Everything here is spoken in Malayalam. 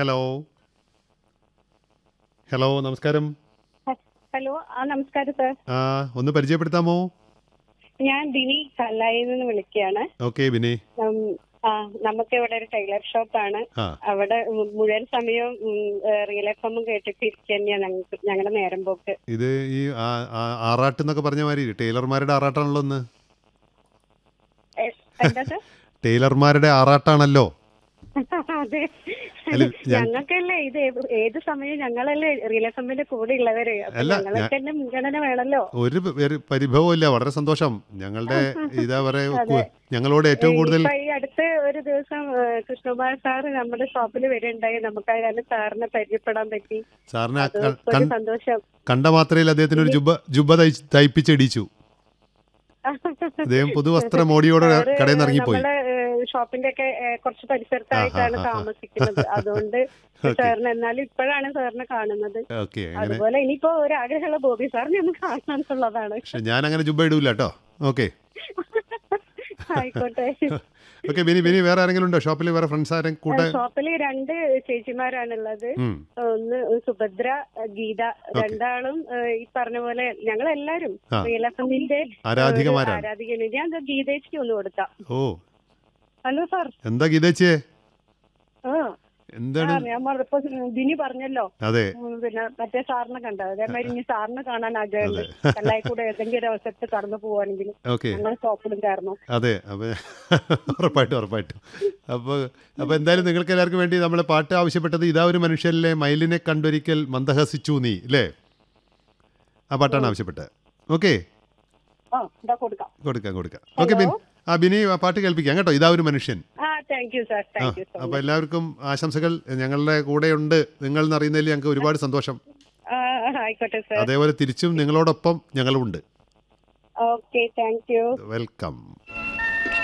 ഹലോ ഹലോ നമസ്കാരം ഹലോ ആ നമസ്കാരം സാർ ആ ഒന്ന് പരിചയപ്പെടുത്താമോ ഞാൻ ദിനി കല്ലായിൽ നിന്ന് വിളിക്കുകയാണ് ഓക്കെ ബിനി ഉം, ആ നമുക്ക് ഇവിടെ ഒരു ടൈലർ ഷോപ്പാണ് ആ അവിടെ മു- മുഴുവൻ സമയവും റിയൽ എഫ് എമ്മും കേട്ടിട്ട് ഇരിക്കുക തന്നെയാണ് ഞങ്ങൾക്ക് ഞങ്ങളുടെ നേരം പോക്ക് ഇത് ഈ ആ- ആ- ആറാട്ട് എന്നൊക്കെ പറഞ്ഞ മാതിരി ടൈലർമാരുടെ ആറാട്ടാണല്ലോ ഒന്ന് എ, എന്താ സാർ ടൈലർമാരുടെ ആറാട്ടാണല്ലോ അതെ അല്ല, ഞാൻ- ഞങ്ങൾക്കല്ലേ ഇത് ഏത് ഏത് സമയവും ഞങ്ങളല്ലേ റിയൽ എഫ് എമ്മിന്റെ കൂടെ ഉള്ളവര് അപ്പൊ അല്ല, ഞങ്ങൾക്ക് തന്നെ മുൻഗണന വേണമല്ലോ ഒരു പ- ഒരു പരിഭവവും ഇല്ല വളരെ സന്തോഷം ഞങ്ങളുടെ ഇതാ പറയാ ഞങ്ങളോട് ഏറ്റവും കൂടുതൽ ഇപ്പൊ ഈ അടുത്ത് ഒരു ദിവസം ഏ, കൃഷ്ണകുമാർ സാറ് നമ്മുടെ ഷോപ്പിൽ വരുന്നുണ്ടായി നമുക്ക് കാരണം സാറിനെ പരിചയപ്പെടാൻ പറ്റി സാറിനെ അത് ക- ഒരു കൺ- സന്തോഷം കണ്ട മാത്രയിൽ അദ്ദേഹത്തിന് ഒരു ജുബ ജുബ തയ്ച്ച് തയ്പ്പിച്ചിടിച്ചു അദ്ദേഹം പുതുവസ്ത്ര മോടിയോടെ സാറ് കടയിൽ നിന്ന് ഇറങ്ങിപ്പോയി നമ്മളെ ഏ, ഷോപ്പിന്റെ ഒക്കെ ഏ, കുറച്ച് പരിസരത്തായിട്ടാണ് ആ, ആ, ആ. താമസിക്കുന്നത് അതുകൊണ്ട് സാറിന് എന്നാലും ഇപ്പോഴാണ് സാറിനെ കാണുന്നത് ഓക്കെ അങ്ങനെ അതുപോലെ ഇനിയിപ്പോ ഒരു ആഗ്രഹമുള്ള ബോബി സാറിനെ ഒന്ന് കാണണം എന്നുള്ളതാണ് പക്ഷെ ഞാൻ അങ്ങനെ ജുബ ഇടൂല കേട്ടോ ഓക്കെ ആയിക്കോട്ടെ ഓക്കെ ബിനി ബിനി വേറെ ആരെങ്കിലും ഉണ്ടോ ഷോപ്പിൽ വേറെ ഫ്രണ്ട്സ് ആരും കൂടെ ഷോപ്പില് രണ്ട് ചേച്ചിമാരാണുള്ളത് ഉം. ഒന്ന് സുഭദ്ര ഗീത രണ്ടാളും ഏഹ്, ഈ പറഞ്ഞ പോലെ ഞങ്ങളെല്ലാരും ആ. റിയൽ എഫ് എമ്മിന്റെ ആരാധികമാരാണ് ആരാധികന് ഞാൻ ദാ ഗീതേച്ചിക്ക് ഒന്ന് കൊടുക്കാം ഓ ഹലോ സാർ എന്താ ഗീതേച്ചിയെ ആ ആ, എന്താണ് ഞാൻ പറഞ്ഞപ്പോ ദിനി പറഞ്ഞല്ലോ അതെ ഉം, പിന്നെ മറ്റേ സാറിനെ കണ്ടോ അതേമാതിരി ഇനി സാറിനെ കാണാൻ ആഗ്രഹമുണ്ട് എല്ലായി കൂടെ ഏതെങ്കിലും ഒരു അവസരത്തിൽ കടന്നു പോവാണെങ്കിൽ ഓക്കെ ഞങ്ങൾ ഷോപ്പിലും കയറണം അതെ അപ്പൊ ഉറപ്പായിട്ടും ഉറപ്പായിട്ടും അപ്പോൾ അപ്പോൾ എന്തായാലും നിങ്ങൾക്ക് എല്ലാവർക്കും വേണ്ടി നമ്മൾ പാട്ട് ആവശ്യപ്പെട്ടത് ഇതാ ഒരു മനുഷ്യരിലെ മയിലിനെ കണ്ടൊരിക്കൽ മന്ദഹസിച്ചു നീ അല്ലേ ആ പാട്ടാണ് ആവശ്യപ്പെട്ടത് ഓക്കെ ആ ഇതാ കൊടുക്കാം കൊടുക്കാം കൊടുക്കാം ഓക്കെ ബിൻ ആ ബിനി ആ പാട്ട് കേൾപ്പിക്കാം കേട്ടോ ഇതാ ഒരു മനുഷ്യൻ ആ താങ്ക് യു സാർ ആ താങ്ക് യു സോ അപ്പോൾ എല്ലാവർക്കും ആശംസകൾ ഞങ്ങളുടെ കൂടെയുണ്ട് നിങ്ങൾ എന്നറിയുന്നതിൽ ഞങ്ങൾക്ക് ഒരുപാട് സന്തോഷം ആ ആയിക്കോട്ടെ സാർ അതേപോലെ തിരിച്ചും നിങ്ങളോടൊപ്പം ഞങ്ങളുമുണ്ട് ഓക്കെ താങ്ക് യു വെൽക്കം